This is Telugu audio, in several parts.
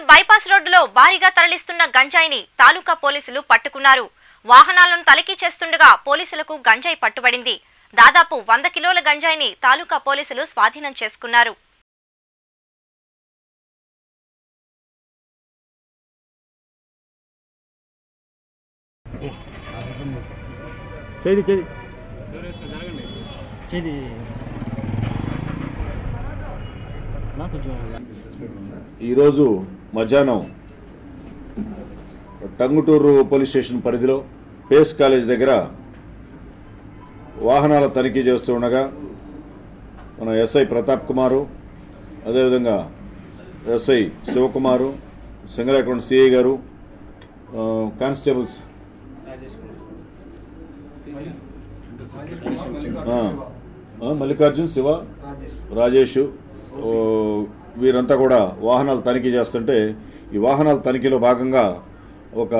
బైపాస్ రోడ్డులో భారీగా తరలిస్తున్న గంజాయిని తాలూకా పోలీసులు పట్టుకున్నారు వాహనాలను తనిఖీ చేస్తుండగా పోలీసులకు గంజాయి పట్టుబడింది దాదాపు వంద కిలోల గంజాయిని తాలూకా పోలీసులు స్వాధీనం చేసుకున్నారు చేది చేది చేది నా కొంచెం ఈరోజు మధ్యాహ్నం టంగుటూరు పోలీస్ స్టేషన్ పరిధిలో పేస్ కాలేజ్ దగ్గర వాహనాల తనిఖీ చేస్తూ ఉండగా మన ఎస్ఐ ప్రతాప్ కుమారు అదేవిధంగా ఎస్ఐ శివకుమారు సింగరాకొండ సిఐ గారు ఆ, కానిస్టేబుల్స్ ఆ, ఆ, మల్లికార్జున్ శివ రాజేష్ ఓ, వీరంతా కూడా వాహనాలు తనిఖీ చేస్తుంటే ఈ వాహనాల తనిఖీలో భాగంగా ఒక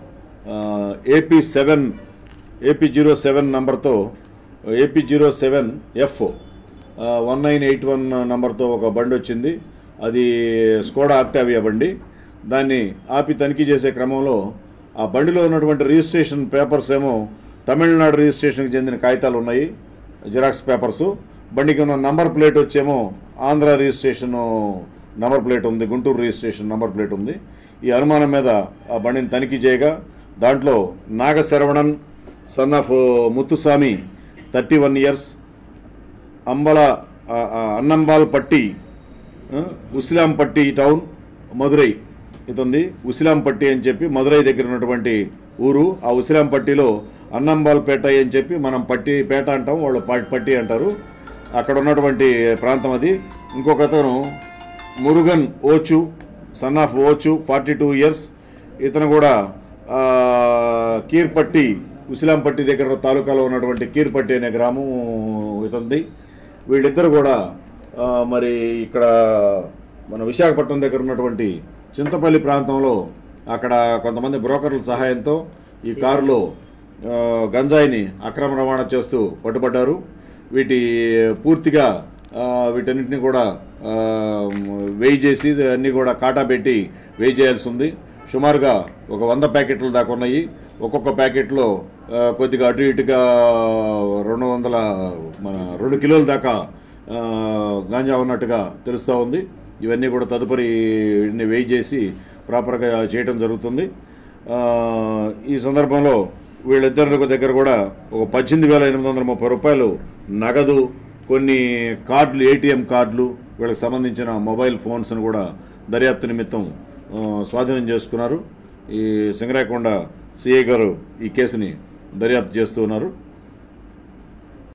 AP seven AP zero seven నంబర్తో AP zero seven F one nine eight one నంబర్తో ఒక బండి వచ్చింది అది స్కోడా ఆక్టావియా బండి దాన్ని ఆపి తనిఖీ చేసే క్రమంలో ఆ బండిలో ఉన్నటువంటి రిజిస్ట్రేషన్ పేపర్స్ ఏమో తమిళనాడు రిజిస్ట్రేషన్కి చెందిన కాగితాలు ఉన్నాయి జిరాక్స్ పేపర్సు బండికి ఉన్న నంబర్ ప్లేట్ వచ్చేమో ఆంధ్ర రిజిస్ట్రేషన్ నంబర్ ప్లేట్ ఉంది గుంటూరు రిజిస్ట్రేషన్ నంబర్ ప్లేట్ ఉంది ఈ అనుమానం మీద ఆ బండిని తనిఖీ చేయగా దాంట్లో Nagasaravanan son of Muthuswamy thirty one years అంబల ఆ, ఆ, అన్నంబాల్ పట్టి ఆ, ఉసిలాంపట్టి టౌన్ మదురై ఇతుంది ఉసిలాంపట్టి అని చెప్పి మదురై దగ్గర ఉన్నటువంటి ఊరు ఆ ఉసిలాంపట్టిలో అన్నంబాల్పేట అని చెప్పి మనం పట్టి పేట అంటాం వాళ్ళు ప- పట్టి అంటారు అక్కడ ఉన్నటువంటి ప్రాంతం అది ఇంకొక అతను మురుగన్ ఓచు సన్ ఆఫ్ ఓచు ఫార్టీ టూ ఇయర్స్ ఇతను కూడా ఆ, కీర్పట్టి ఉసిలాంపట్టి దగ్గర తాలూకాలో ఉన్నటువంటి కీర్పట్టి అనే గ్రామం ఇతంది వీళ్ళిద్దరు కూడా ఆ, మరి ఇక్కడ మన విశాఖపట్నం దగ్గర ఉన్నటువంటి చింతపల్లి ప్రాంతంలో అక్కడ కొంతమంది బ్రోకర్ల సహాయంతో ఈ కారులో ఆ, గంజాయిని అక్రమ రవాణా చేస్తూ పట్టుబడ్డారు వీటి పూర్తిగా ఆ, వీటన్నిటిని కూడా ఆ, వేయి చేసి అన్నీ కూడా కాటా పెట్టి వేయి చేయాల్సి ఉంది సుమారుగా ఒక వంద ప్యాకెట్లు దాకా ఉన్నాయి ఒక్కొక్క ప్యాకెట్లో ఆ, కొద్దిగా అటు ఇటుగా రెండు వందల మన రెండు కిలోల దాకా ఆ, గాంజా ఉన్నట్టుగా తెలుస్తూ ఉంది ఇవన్నీ కూడా తదుపరి వీటిని వేయి చేసి ప్రాపర్గా చేయటం జరుగుతుంది ఆ, ఈ సందర్భంలో వీళ్ళిద్దరి దగ్గర కూడా ఒక పద్దెనిమిది వేల ఎనిమిది వందల ముప్పై రూపాయలు నగదు కొన్ని కార్డులు ఏటీఎం కార్డులు వీళ్ళకి సంబంధించిన మొబైల్ ఫోన్స్ను కూడా దర్యాప్తు నిమిత్తం ఆ, స్వాధీనం చేసుకున్నారు ఈ సింగరాకొండ సిఐ గారు ఈ కేసుని దర్యాప్తు చేస్తూ ఉన్నారు